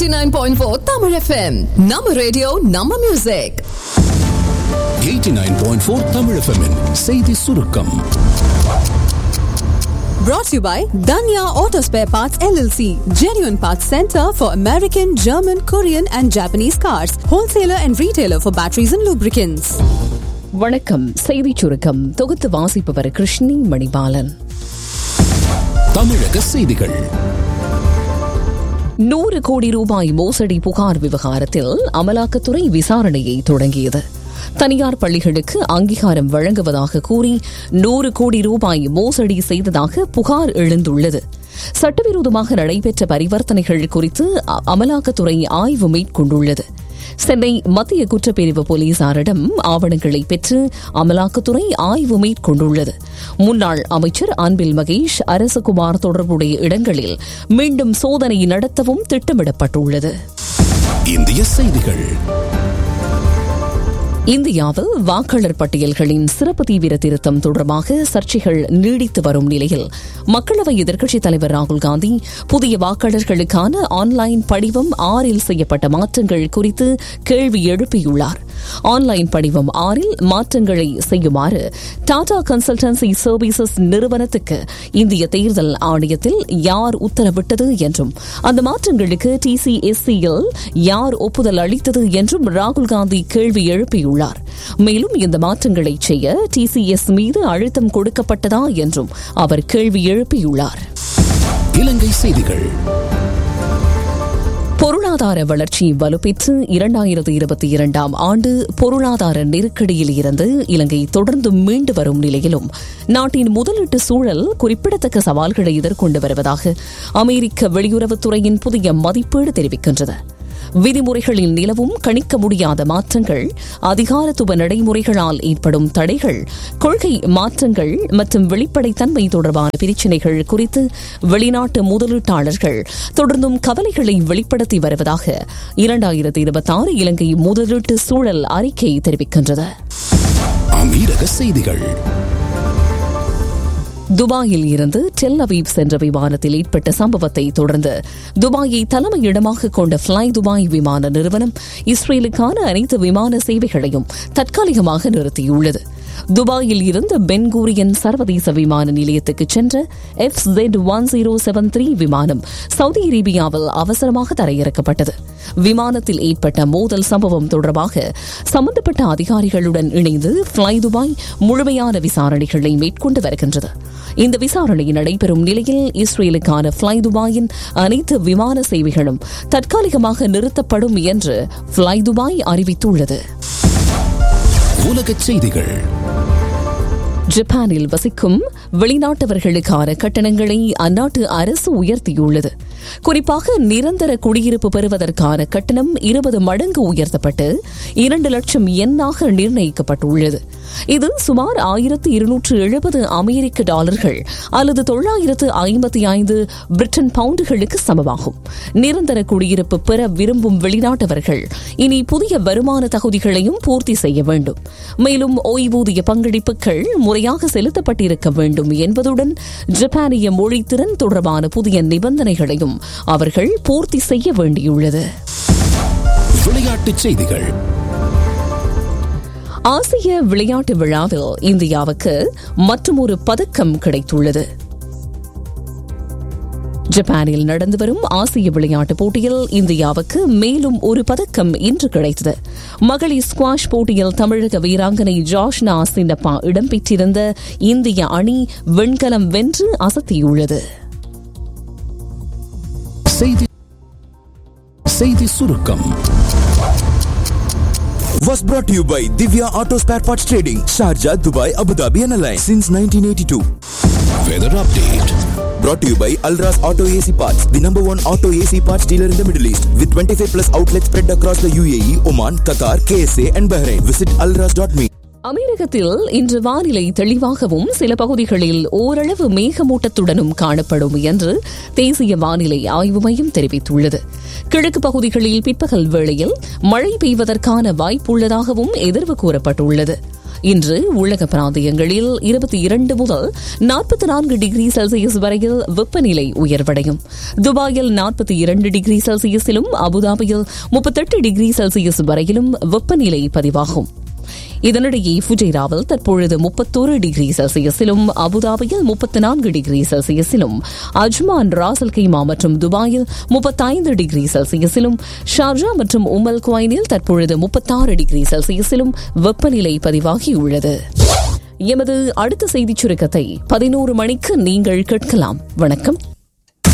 89.4 Tamil FM. நம்ம radio நம்ம music 89.4 Tamil FM -இன் செய்தி சுருக்கம் brought to you by Danya Auto Spare Parts LLC, genuine parts center for American, German, Korean and Japanese cars, wholesaler and retailer for batteries and lubricants. வணக்கம் செய்திச் சுருக்கம் தொகுத்து வாசிப்பவர் கிருஷ்ணி மணிபாலன் தமிழக செய்திகள் நூறு கோடி ரூபாய் மோசடி புகார் விவகாரத்தில் அமலாக்கத்துறை விசாரணையை தொடங்கியது தனியார் பள்ளிகளுக்கு அங்கீகாரம் வழங்குவதாக கூறி நூறு கோடி ரூபாய் மோசடி செய்ததாக புகார் எழுந்துள்ளது சட்டவிரோதமாக நடைபெற்ற பரிவர்த்தனைகள் குறித்து அ- அமலாக்கத்துறை ஆய்வு மேற்கொண்டுள்ளது சென்னை மத்திய குற்றப்பிரிவு போலீசாரிடம் ஆவணங்களை பெற்று அமலாக்கத்துறை ஆய்வு மேற்கொண்டுள்ளது முன்னாள் அமைச்சர் அன்பில் மகேஷ் அரசகுமார் தொடர்புடைய இடங்களில் மீண்டும் சோதனை நடத்தவும் திட்டமிடப்பட்டுள்ளது இந்திய செய்திகள் இந்தியாவில் வாக்காளர் பட்டியல்களின் சிறப்பு தீவிர திருத்தம் தொடர்பாக சர்ச்சைகள் நீடித்து வரும் நிலையில் மக்களவை எதிர்க்கட்சித் தலைவர் ராகுல் காந்தி புதிய வாக்காளர்களுக்கான ஆன்லைன் படிவம் ஆறில் செய்யப்பட்ட மாற்றங்கள் குறித்து கேள்வி எழுப்பியுள்ளார் ஆன்லைன் படிவம் ஆறில் மாற்றங்களை செய்யுமாறு டாடா கன்சல்டன்சி சர்வீசஸ் நிறுவனத்துக்கு இந்திய தேர்தல் ஆணையத்தில் யார் உத்தரவிட்டது என்றும் அந்த மாற்றங்களுக்கு டிசிஎஸ்சியில் யார் ஒப்புதல் அளித்தது என்றும் ராகுல் காந்தி கேள்வி எழுப்பியுள்ளார் மேலும் இந்த மாற்றங்களை செய்ய டிசிஎஸ் மீது அழுத்தம் கொடுக்கப்பட்டதா என்றும் அவர் கேள்வி எழுப்பியுள்ளார் இலங்கை செய்திகள் பொருளாதார வளர்ச்சி வலுப்பெற்று இரண்டாயிரத்து இருபத்தி இரண்டாம் ஆண்டு பொருளாதார நெருக்கடியில் இருந்து இலங்கை தொடர்ந்து மீண்டு வரும் நிலையிலும் நாட்டின் முதலீட்டு சூழல் குறிப்பிடத்தக்க சவால்களை எதிர்கொண்டு வருவதாக அமெரிக்க வெளியுறவுத்துறையின் புதிய மதிப்பீடு தெரிவிக்கின்றது விதிமுறைகளில் நிலவும் கணிக்க முடியாத மாற்றங்கள் அதிகாரத்துவ நடைமுறைகளால் ஏற்படும் தடைகள் கொள்கை மாற்றங்கள் மற்றும் வெளிப்படைத்தன்மை தொடர்பான பிரச்சினைகள் குறித்து வெளிநாட்டு முதலீட்டாளர்கள் தொடர்ந்தும் கவலைகளை வெளிப்படுத்தி வருவதாக இரண்டாயிரத்தி இருபத்தாறு இலங்கை முதலீட்டு சூழல் அறிக்கை தெரிவிக்கின்றது அமீரக செய்திகள் துபாயில் இருந்து டெல் அவீவ் சென்ற விமானத்தில் ஏற்பட்ட சம்பவத்தை தொடர்ந்து துபாயை தலைமையிடமாக கொண்ட ஃப்ளை துபாய் விமான நிறுவனம் இஸ்ரேலுக்கான அனைத்து விமான சேவைகளையும் தற்காலிகமாக நிறுத்தியுள்ளது துபாயில் இருந்து பென்கூரியன் சர்வதேச விமான நிலையத்துக்கு சென்ற F jet one zero seven three விமானம் சவுதி அரேபியாவில் அவசரமாக தரையிறக்கப்பட்டது விமானத்தில் ஏற்பட்ட மோதல் சம்பவம் தொடர்பாக சம்பந்தப்பட்ட அதிகாரிகளுடன் இணைந்து ஃப்ளை துபாய் முழுமையான விசாரணைகளை மேற்கொண்டு வருகின்றது இந்த விசாரணை நடைபெறும் நிலையில் இஸ்ரேலுக்கான ஃப்ளை துபாயின் அனைத்து விமான சேவைகளும் தற்காலிகமாக நிறுத்தப்படும் என்று ஃப்ளை துபாய் அறிவித்துள்ளது உலகச் செய்திகள் ஜப்பானில் வசிக்கும் வெளிநாட்டவர்களுக்கான கட்டணங்களை அந்நாட்டு அரசு உயர்த்தியுள்ளது குறிப்பாக நிரந்தர குடியிருப்பு பெறுவதற்கான கட்டணம் இருபது மடங்கு உயர்த்தப்பட்டு இரண்டு லட்சம் எண்ணாக நிர்ணயிக்கப்பட்டுள்ளது இது சுமார் ஆயிரத்து இருநூற்று எழுபது அமெரிக்க டாலர்கள் அல்லது தொள்ளாயிரத்து ஐம்பத்தி ஐந்து பிரிட்டன் பவுண்டுகளுக்கு சமமாகும் நிரந்தர குடியிருப்பு பெற விரும்பும் வெளிநாட்டவர்கள் இனி புதிய வருமான தகுதிகளையும் பூர்த்தி செய்ய வேண்டும் மேலும் ஓய்வூதிய பங்களிப்புகள் முறையாக செலுத்தப்பட்டிருக்க வேண்டும் என்பதுடன் ஜப்பானிய மொழித்திறன் தொடர்பான புதிய நிபந்தனைகளையும் அவர்கள் பூர்த்தி செய்ய வேண்டியுள்ளது விளையாட்டுச் செய்திகள் ஆசிய விளையாட்டு விழாவில் இந்தியாவுக்கு மற்றுமொரு பதக்கம் கிடைத்துள்ளது ஜப்பானில் நடந்து வரும் ஆசிய விளையாட்டுப் போட்டியில் இந்தியாவுக்கு மேலும் ஒரு பதக்கம் இன்று கிடைத்தது மகளிர் ஸ்குவாஷ் போட்டியில் தமிழக வீராங்கனை ஜாஷ்னா சின்னப்பா இடம்பெற்றிருந்த இந்திய அணி வெண்கலம் வென்று அசத்தியுள்ளது செய்தி செய்தி சுருக்கம் was brought to you by Divya Auto Spare Parts Trading, Sharjah, Dubai, Abu Dhabi and Alliance since 1982. Weather update Brought to you by Alras Auto AC Parts, the number one auto AC parts dealer in the Middle East, with 25 plus outlets spread across the UAE, Oman, Qatar, KSA and Bahrain. Visit alras.me. அமெரிக்கத்தில் இன்று வானிலை தெளிவாகவும் சில பகுதிகளில் ஓரளவு மேகமூட்டத்துடனும் காணப்படும் என்று தேசிய வானிலை ஆய்வு மையம் தெரிவித்துள்ளது கிழக்கு பகுதிகளில் பிற்பகல் வேளையில் மழை பெய்வதற்கான வாய்ப்புள்ளதாகவும் எதிர்வு கூறப்பட்டுள்ளது இன்று உலக பிராந்தியங்களில் இருபத்தி இரண்டு முதல் நாற்பத்தி நான்கு டிகிரி செல்சியஸ் வரையில் வெப்பநிலை உயர்வடையும் துபாயில் நாற்பத்தி இரண்டு டிகிரி செல்சியஸிலும் அபுதாபியில் முப்பத்தெட்டு டிகிரி செல்சியஸ் வரையிலும் வெப்பநிலை பதிவாகும் இதனிடையே ஃபுஜைராவில் தற்பொழுது முப்பத்தோரு டிகிரி செல்சியஸிலும் அபுதாபியில் முப்பத்தி நான்கு டிகிரி செல்சியஸிலும் அஜ்மான் ராசல் கைமா மற்றும் துபாயில் முப்பத்தைந்து டிகிரி செல்சியஸிலும் ஷார்ஜா மற்றும் உமல் குவைனில் தற்பொழுது முப்பத்தாறு டிகிரி செல்சியஸிலும் வெப்பநிலை பதிவாகியுள்ளது எமது அடுத்த செய்திச் சுருக்கத்தை பதினோரு மணிக்கு நீங்கள் கேட்கலாம் வணக்கம்